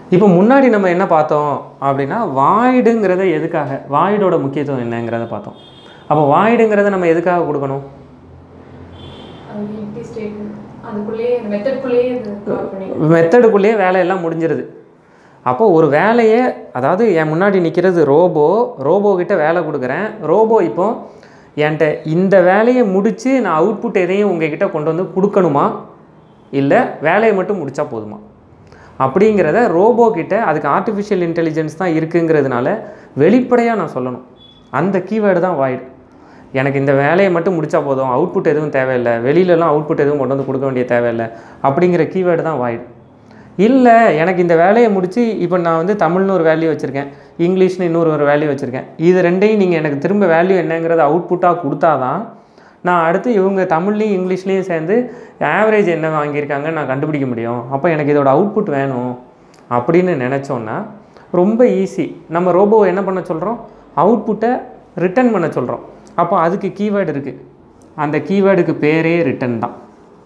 இப்போ முன்னாடி நம்ம என்ன பார்த்தோம் அப்படின்னா வாய்டுங்கிறத எதுக்காக வாய்டோட முக்கியத்துவம் என்னங்கிறத பார்த்தோம் அப்போ வாய்டுங்கிறத நம்ம எதுக்காக கொடுக்கணும் அது எம்டி ஸ்டேட் அதுக்குள்ளேயே மெத்தட்குள்ளேயே அது கவர் பண்ணி மெத்தடுக்குள்ளேயே வேலையெல்லாம் முடிஞ்சிருது அப்போ ஒரு வேலையை அதாவது என் முன்னாடி நிற்கிறது ரோபோ ரோபோ கிட்ட வேலை கொடுக்குறேன் ரோபோ இப்போ என்கிட்ட இந்த வேலையை முடித்து நான் அவுட்புட் எதையும் உங்ககிட்ட கொண்டு வந்து கொடுக்கணுமா இல்லை வேலையை மட்டும் முடித்தா போதுமா அப்படிங்கிறத ரோபோ கிட்ட அதுக்கு ஆர்டிஃபிஷியல் இன்டெலிஜென்ஸ் தான் இருக்குங்கிறதுனால வெளிப்படையாக நான் சொல்லணும் அந்த கீவேர்டு தான் வாய்டு எனக்கு இந்த வேலையை மட்டும் முடித்தா போதும் அவுட்புட் எதுவும் தேவையில்லை வெளியிலலாம் அவுட்புட் எதுவும் கொண்டு வந்து கொடுக்க வேண்டிய தேவையில்லை அப்படிங்கிற கீவேர்டு தான் வாய்டு இல்லை எனக்கு இந்த வேலையை முடித்து இப்போ நான் வந்து தமிழ்னு ஒரு வேல்யூ வச்சுருக்கேன் இங்கிலீஷ்னு இன்னொரு ஒரு வேல்யூ வச்சுருக்கேன் இது ரெண்டையும் நீங்கள் எனக்கு திரும்ப வேல்யூ என்னங்கிறத அவுட்புட்டாக கொடுத்தாதான் நான் அடுத்து இவங்க தமிழ்லையும் இங்கிலீஷ்லேயும் சேர்ந்து ஆவரேஜ் என்ன வாங்கியிருக்காங்க நான் கண்டுபிடிக்க முடியும் அப்போ எனக்கு இதோட அவுட்புட் வேணும் அப்படின்னு நினச்சோன்னா ரொம்ப ஈஸி நம்ம ரோபோ என்ன பண்ண சொல்கிறோம் அவுட்புட்டை ரிட்டர்ன் பண்ண சொல்கிறோம் அப்போ அதுக்கு கீவேர்டு இருக்குது அந்த கீவேர்டுக்கு பேரே ரிட்டன் தான்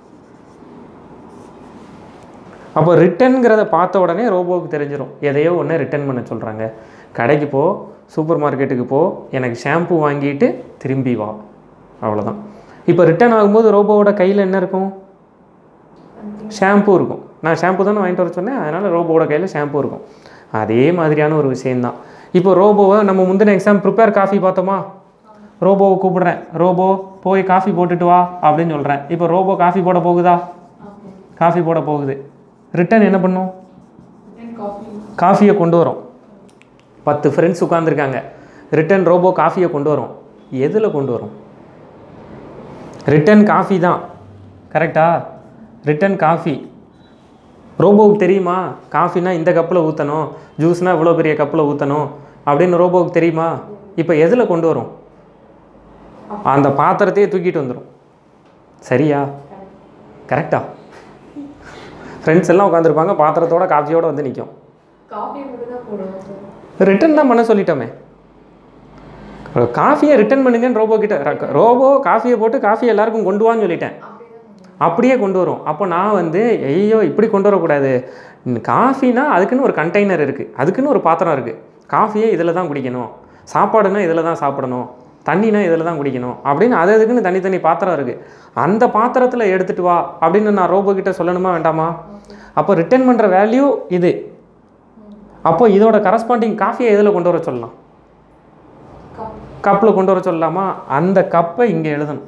அப்போ ரிட்டன்கிறத பார்த்த உடனே ரோபோவுக்கு தெரிஞ்சிடும் எதையோ ஒன்று ரிட்டர்ன் பண்ண சொல்கிறாங்க கடைக்கு போ சூப்பர் மார்க்கெட்டுக்கு போ எனக்கு ஷாம்பு வாங்கிட்டு திரும்பி வா அவ்வளோதான் இப்போ ரிட்டர்ன் ஆகும்போது ரோபோவோட கையில் என்ன இருக்கும் ஷாம்பு இருக்கும் நான் ஷாம்பு தானே வாங்கிட்டு வர சொன்னேன் அதனால் ரோபோவோட கையில் ஷாம்பு இருக்கும் அதே மாதிரியான ஒரு விஷயந்தான் இப்போ ரோபோவை நம்ம முந்தின எக்ஸாம் ப்ரிப்பேர் காஃபி பார்த்தோமா ரோபோவை கூப்பிடுறேன் ரோபோ போய் காஃபி போட்டுட்டு வா அப்படின்னு சொல்கிறேன் இப்போ ரோபோ காஃபி போட போகுதா காஃபி போட போகுது ரிட்டன் என்ன பண்ணும் காஃபி காஃபியை கொண்டு வரும் பத்து ஃப்ரெண்ட்ஸ் உட்காந்துருக்காங்க ரிட்டன் ரோபோ காஃபியை கொண்டு வரும் எதில் கொண்டு வரும் ரிட்டன் காஃபி தான் கரெக்டா ரிட்டன் காஃபி ரோபோவுக்கு தெரியுமா காஃபினா இந்த கப்பில் ஊற்றணும் ஜூஸ்னால் இவ்வளோ பெரிய கப்பில் ஊற்றணும் அப்படின்னு ரோபோவுக்கு தெரியுமா இப்போ எதில் கொண்டு வரும் அந்த பாத்திரத்தையே தூக்கிட்டு வந்துடும் சரியா கரெக்டா ஃப்ரெண்ட்ஸ் எல்லாம் உட்காந்துருப்பாங்க பாத்திரத்தோட காஃபியோட வந்து நிற்கும் காஃபி மட்டும் தான் போடுவோம் சார் ரிட்டன் தான் பண்ண சொல்லிட்டோமே காஃபியை ரிட்டன் பண்ணுங்கன்னு ரோபோ கிட்ட ர- ரோபோ காஃபியை போட்டு காஃபி எல்லாருக்கும் கொண்டு வான்னு சொல்லிட்டேன் அப்படியே கொண்டு வரும் அப்போ நான் வந்து ஐயோ இப்படி கொண்டு வரக்கூடாது ம், காஃபினா அதுக்குன்னு ஒரு கண்டெய்னர் இருக்குது அதுக்குன்னு ஒரு பாத்திரம் இருக்குது காஃபியை இதில் தான் குடிக்கணும் சாப்பாடுனா இதில் தான் சாப்பிடணும் தண்ணினா இதில் தான் குடிக்கணும் அப்படின்னு அது அதுக்குன்னு தனித்தனி பாத்திரம் இருக்குது அந்த பாத்திரத்தில் எடுத்துகிட்டு வா அப்படின்னு நான் ரோபோ கிட்ட சொல்லணுமா வேண்டாமா அப்போ ரிட்டர்ன் பண்ணுற வேல்யூ இது அப்போ இதோட கரஸ்பாண்டிங் காஃபியை எதில் கொண்டு வர சொல்லலாம் கப் கப்பில் கொண்டு வர சொல்லலாமா அந்த கப்பை இங்கே எழுதணும்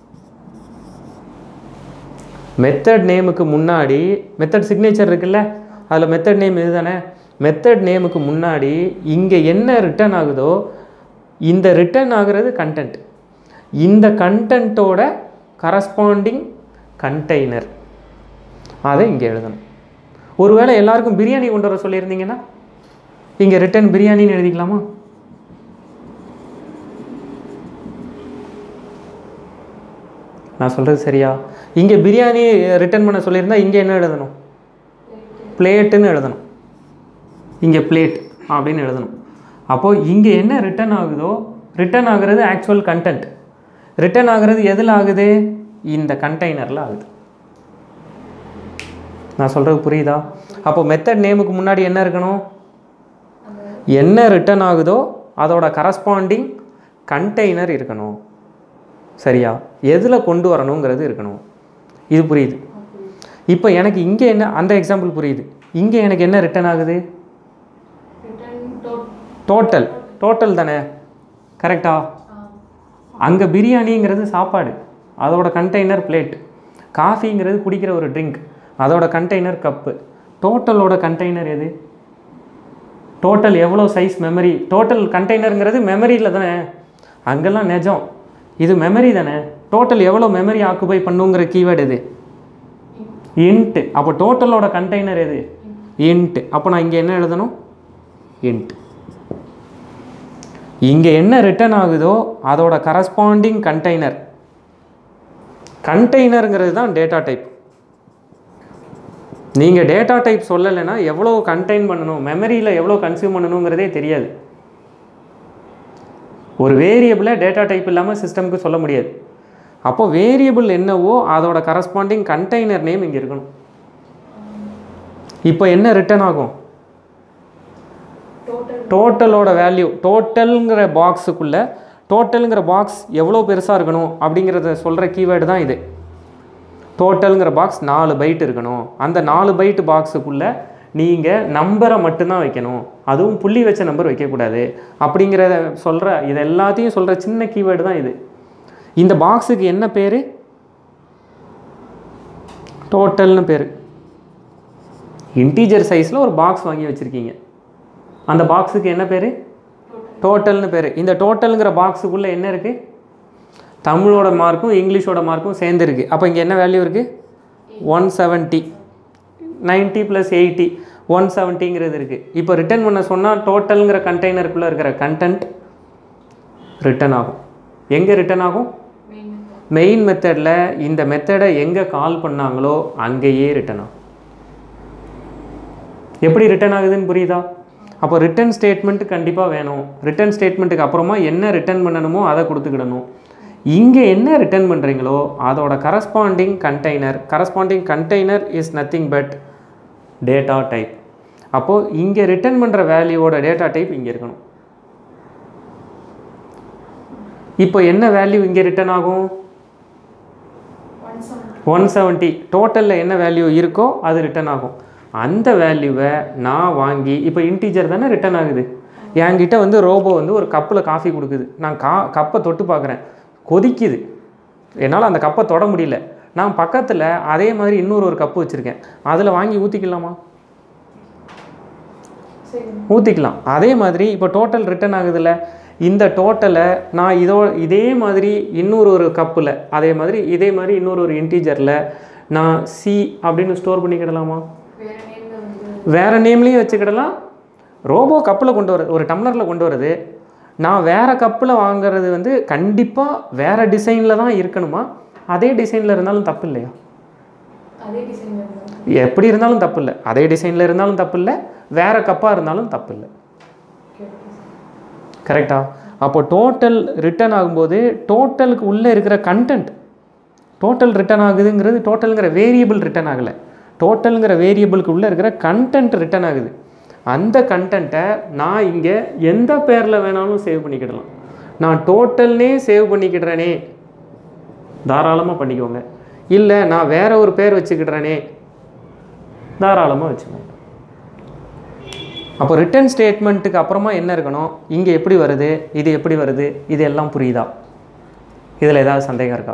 மெத்தட் நேமுக்கு முன்னாடி மெத்தட் சிக்னேச்சர் இருக்குல்ல அதில் மெத்தட் நேம் இதுதானே மெத்தட் நேமுக்கு முன்னாடி இங்கே என்ன ரிட்டர்ன் ஆகுதோ இந்த ரிட்டர்ன் ஆகுறது கண்டென்ட் இந்த கண்டென்ட்டோட கரஸ்பாண்டிங் கண்டெய்னர் அதை இங்கே எழுதணும் ஒருவேளை எல்லாருக்கும் பிரியாணி கொண்டு வர சொல்லியிருந்தீங்கன்னா இங்கே ரிட்டர்ன் பிரியாணின்னு எழுதிக்கலாமா நான் சொல்கிறது சரியா இங்கே பிரியாணி ரிட்டர்ன் பண்ண சொல்லியிருந்தா இங்கே என்ன எழுதணும் பிளேட்டுன்னு எழுதணும் இங்கே பிளேட் அப்படின்னு எழுதணும் அப்போது இங்கே என்ன ரிட்டர்ன் ஆகுதோ ரிட்டர்ன் ஆகுறது ஆக்சுவல் கண்டென்ட் ரிட்டர்ன் ஆகுறது எதில் ஆகுது இந்த கண்டெய்னரில் ஆகுது நான் சொல்கிறது புரியுதா அப்போ மெத்தட் நேமுக்கு முன்னாடி என்ன இருக்கணும் என்ன ரிட்டர்ன் ஆகுதோ அதோட கரஸ்பாண்டிங் கண்டெய்னர் இருக்கணும் சரியா எதில் கொண்டு வரணுங்கிறது இருக்கணும் இது புரியுது இப்போ எனக்கு இங்கே என்ன அந்த எக்ஸாம்பிள் புரியுது இங்கே எனக்கு என்ன ரிட்டர்ன் ஆகுது ரிட்டர்ன் டோட் டோட்டல் டோட்டல் தானே கரெக்டா அங்கே பிரியாணிங்கிறது சாப்பாடு அதோட கண்டெய்னர் பிளேட் காஃபிங்கிறது குடிக்கிற ஒரு ட்ரிங்க் அதோட கண்டெய்னர் கப்பு டோட்டலோட கண்டெய்னர் எது டோட்டல் எவ்வளோ சைஸ் மெமரி டோட்டல் கண்டெய்னருங்கிறது மெமரியில் தானே அங்கெல்லாம் நிஜம் இது மெமரி தானே டோட்டல் எவ்வளோ மெமரி ஆக்குபை பண்ணுங்கிற கீவேர்டு எது இன்ட்டு அப்போ டோட்டலோட கண்டெய்னர் எது இன்ட்டு அப்போ நான் இங்கே என்ன எழுதணும் இன்ட் இங்கே என்ன ரிட்டர்ன் ஆகுதோ அதோட கரஸ்பாண்டிங் கண்டெய்னர் கண்டெய்னருங்கிறது தான் டேட்டா டைப் நீங்கள் டேட்டா டைப் சொல்லலைன்னா எவ்வளோ கண்டெயின் பண்ணணும் மெமரியில் எவ்வளோ கன்சியூம் பண்ணணுங்கிறதே தெரியாது ஒரு வேரியபிளை டேட்டா டைப் இல்லாமல் சிஸ்டமுக்கு சொல்ல முடியாது அப்போ வேரியபிள் என்னவோ அதோட கரஸ்பாண்டிங் கண்டெய்னர் நேம் இங்கே இருக்கணும் இப்போ என்ன ரிட்டர்ன் ஆகும் டோட்டலோட வேல்யூ டோட்டலுங்கிற பாக்ஸுக்குள்ளே டோட்டலுங்கிற பாக்ஸ் எவ்வளோ பெருசாக இருக்கணும் அப்படிங்கிறத சொல்கிற கீவேர்டு தான் இது டோட்டலுங்கிற பாக்ஸ் நாலு பைட் இருக்கணும் அந்த நாலு பைட் பாக்ஸுக்குள்ளே நீங்கள் நம்பரை மட்டும்தான் வைக்கணும் அதுவும் புள்ளி வச்ச நம்பர் வைக்கக்கூடாது அப்படிங்கிறத சொல்கிற இது எல்லாத்தையும் சொல்கிற சின்ன கீவேர்டு தான் இது இந்த பாக்ஸுக்கு என்ன பேர் டோட்டல்னு பேர் இன்டீஜர் சைஸில் ஒரு பாக்ஸ் வாங்கி வச்சுருக்கீங்க அந்த பாக்ஸுக்கு என்ன பேர் டோட்டல்னு பேர் இந்த டோட்டலுங்கிற பாக்ஸுக்குள்ளே என்ன இருக்குது தமிழோட மார்க்கும் இங்கிலீஷோட மார்க்கும் சேர்ந்துருக்கு அப்போ இங்கே என்ன வேல்யூ இருக்குது one seventy ninety plus eighty one செவன்ட்டிங்கிறது இருக்குது இப்போ ரிட்டர்ன் பண்ண சொன்னால் டோட்டலுங்கிற கண்டெய்னருக்குள்ளே இருக்கிற கண்டென்ட் ரிட்டர்ன் ஆகும் எங்கே ரிட்டர்ன் ஆகும் மெயின் மெயின் மெத்தடில் இந்த மெத்தடை எங்கே கால் பண்ணாங்களோ அங்கேயே ரிட்டர்ன் ஆகும் எப்படி ரிட்டர்ன் ஆகுதுன்னு புரியுதா அப்போ ரிட்டர்ன் ஸ்டேட்மெண்ட் கண்டிப்பாக வேணும் ரிட்டர்ன் ஸ்டேட்மெண்ட்டுக்கு அப்புறமா என்ன ரிட்டர்ன் பண்ணணுமோ அதை கொடுத்துக்கிடணும் இங்கே என்ன ரிட்டர்ன் பண்ணுறீங்களோ அதோட corresponding container corresponding container is nothing but data type அப்போது இங்கே ரிட்டர்ன் பண்ணுற வேல்யூவோட டேட்டா டைப் இங்கே இருக்கணும் இப்போ என்ன வேல்யூ இங்கே ரிட்டர்ன் ஆகும் ஒன் செவன் ஒன் செவன்ட்டி டோட்டலில் என்ன வேல்யூ இருக்கோ அது ரிட்டர்ன் ஆகும் அந்த வேல்யூவை நான் வாங்கி இப்போ இன்டீஜர் தானே ரிட்டர்ன் ஆகுது என்கிட்ட வந்து ரோபோ வந்து ஒரு கப்பில் காஃபி கொடுக்குது நான் கா கப்பை தொட்டு பார்க்குறேன் கொதிக்குது என்னால் அந்த கப்பை தொட முடியல நான் பக்கத்தில் அதே மாதிரி இன்னொரு ஒரு கப்பு வச்சுருக்கேன் அதில் வாங்கி ஊற்றிக்கலாமா சரி ஊற்றிக்கலாம் அதே மாதிரி இப்போ டோட்டல் ரிட்டர்ன் ஆகுதுல்ல இந்த டோட்டலை நான் இதோ இதே மாதிரி இன்னொரு ஒரு கப்பில் அதே மாதிரி இதே மாதிரி இன்னொரு ஒரு இன்டீஜரில் நான் சி அப்படின்னு ஸ்டோர் பண்ணிக்கிடலாமா வேற நேம்ல வந்து வேறு நேம்லேயும் வச்சுக்கிடலாம் ரோபோ கப்பில் கொண்டு வர ஒரு டம்ளரில் கொண்டு வருது நான் வேறு கப்பில் வாங்குறது வந்து கண்டிப்பாக வேறு டிசைனில் தான் இருக்கணுமா அதே டிசைனில் இருந்தாலும் தப்பு இல்லையா அதே டிசைன்ல இருந்து எப்படி இருந்தாலும் தப்பு இல்லை அதே டிசைனில் இருந்தாலும் தப்பு இல்லை வேறு கப்பாக இருந்தாலும் தப்பு இல்லை ஓகே ஓகே சார் கரெக்டா அப்போ டோட்டல் ரிட்டர்ன் ஆகும்போது டோட்டலுக்கு உள்ளே இருக்கிற கண்டென்ட் டோட்டல் ரிட்டர்ன் ஆகுதுங்கிறது டோட்டலுங்கிற வேரியபிள் ரிட்டர்ன் ஆகலை டோட்டலுங்கிற வேரியபிளுக்கு உள்ளே இருக்கிற கண்டென்ட் ரிட்டர்ன் ஆகுது அந்த கண்டென்ட்டை நான் இங்கே எந்த பேரில் வேணாலும் சேவ் பண்ணிக்கிடலாம் நான் டோட்டல்னே சேவ் பண்ணிக்கிடுறேனே தாராளமாக பண்ணிக்கோங்க இல்லை நான் வேற ஒரு பேர் வச்சுக்கிடுறேனே தாராளமாக வச்சுக்கோங்க அப்போ ரிட்டர்ன் ஸ்டேட்மெண்ட்டுக்கு அப்புறமா என்ன இருக்கணும் இங்கே எப்படி வருது இது எப்படி வருது இது எல்லாம் புரியுதா இதில் ஏதாவது சந்தேகம் இருக்கா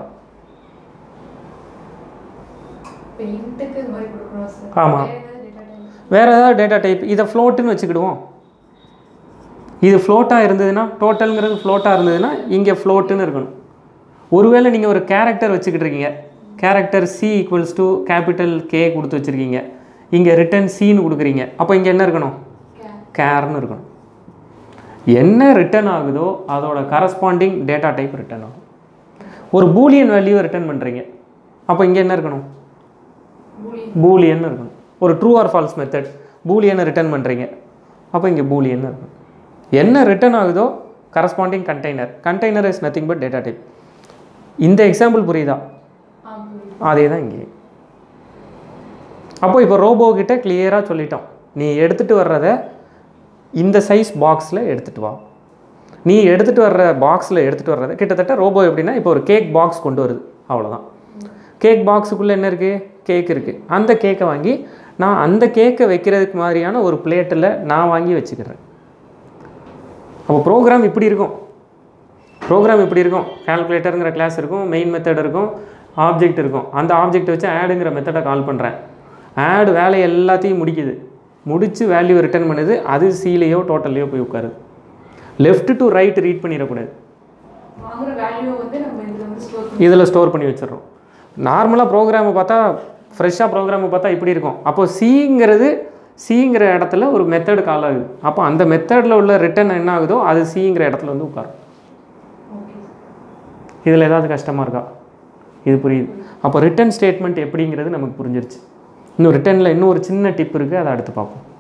பெயிண்ட்டுக்கு இது மாதிரி கொடுக்கணும் சார் ஆமா. வேற ஏதாவது டேட்டா டைப் வேறு ஏதாவது டேட்டா டைப் இதை ஃப்ளோட்டுன்னு வச்சுக்கிடுவோம் இது ஃப்ளோட்டாக இருந்ததுன்னா டோட்டலுங்கிறது ஃப்ளோட்டாக இருந்ததுன்னா இங்கே ஃப்ளோட்டுன்னு இருக்கணும் ஒருவேளை நீங்கள் ஒரு கேரக்டர் வச்சுக்கிட்டு இருக்கீங்க character C equals to capital K கொடுத்து வச்சுருக்கீங்க இங்கே ரிட்டர்ன் சின்னு கொடுக்குறீங்க அப்போ இங்கே என்ன இருக்கணும் கே- கேர்னு இருக்கணும் என்ன ரிட்டர்ன் ஆகுதோ அதோட கரஸ்பாண்டிங் டேட்டா டைப் ரிட்டர்ன் ஆகும் ஒரு பூலியன் வேல்யூ ரிட்டர்ன் பண்ணுறீங்க அப்போ இங்கே என்ன இருக்கணும் பூலியன் பூலியன் இருக்கணும் ஒரு ட்ரூ ஆர் ஃபால்ஸ் மெத்தட் பூலியனை ரிட்டர்ன் பண்ணுறீங்க அப்போ இங்கே பூலியன் இருக்கணும் என்ன ரிட்டர்ன் ஆகுதோ corresponding container container is nothing but data type இந்த எக்ஸாம்பிள் புரியுதா ஆ புரியுது அதே தான் இங்கே அப்போ இப்போ ரோபோ கிட்ட கிளியராக சொல்லிட்டோம் நீ எடுத்துகிட்டு வர்றத இந்த சைஸ் பாக்ஸில் எடுத்துகிட்டு வா நீ எடுத்துகிட்டு வர்ற பாக்ஸில் எடுத்துகிட்டு வர்றத கிட்டத்தட்ட ரோபோ எப்படின்னா இப்போ ஒரு கேக் பாக்ஸ் கொண்டு வருது அவ்வளோதான் கேக் பாக்ஸுக்குள்ளே என்ன இருக்குது கேக் இருக்குது அந்த கேக்கை வாங்கி நான் அந்த கேக்கை வைக்கிறதுக்கு மாதிரியான ஒரு பிளேட்டில் நான் வாங்கி வச்சுக்கிறேன் அப்போ ப்ரோக்ராம் இப்படி இருக்கும் ப்ரோக்ராம் இப்படி இருக்கும் கால்குலேட்டருங்கிற கிளாஸ் இருக்கும் மெயின் மெத்தட் இருக்கும் ஆப்ஜெக்ட் இருக்கும் அந்த ஆப்ஜெக்ட் வச்சு ஆடுங்கிற மெத்தடை கால் பண்ணுறேன் ஆட் வேலையை எல்லாத்தையும் முடிக்குது முடித்து வேல்யூ ரிட்டர்ன் பண்ணுது அது சீலையோ டோட்டல்லையோ போய் உட்காருது லெஃப்ட் டு ரைட் ரீட் பண்ணிடக்கூடாது வாங்குற வேல்யூ வந்து நம்ம இதுல வந்து ஸ்டோர் பண்ணி இதில் ஸ்டோர் பண்ணி வச்சிடுறோம் நார்மலாக ப்ரோக்ராமை பார்த்தா ஃப்ரெஷ்ஷாக ப்ரோக்ராமை பார்த்தா இப்படி இருக்கும் அப்போ சிங்கிறது சிங்கிற இடத்துல ஒரு மெத்தட் கால் ஆகுது அப்போ அந்த மெத்தடில் உள்ள ரிட்டர்ன் என்ன ஆகுதோ அது சிங்கிற இடத்துல வந்து உட்காரும் ஓகே இதில் ஏதாவது கஷ்டமாக இருக்கா இது புரியுது அப்போ ரிட்டர்ன் ஸ்டேட்மெண்ட் எப்படிங்கிறது நமக்கு புரிஞ்சிருச்சு இன்னும் ரிட்டர்னில் இன்னும் ஒரு சின்ன டிப் இருக்குது அதை அடுத்து பார்ப்போம்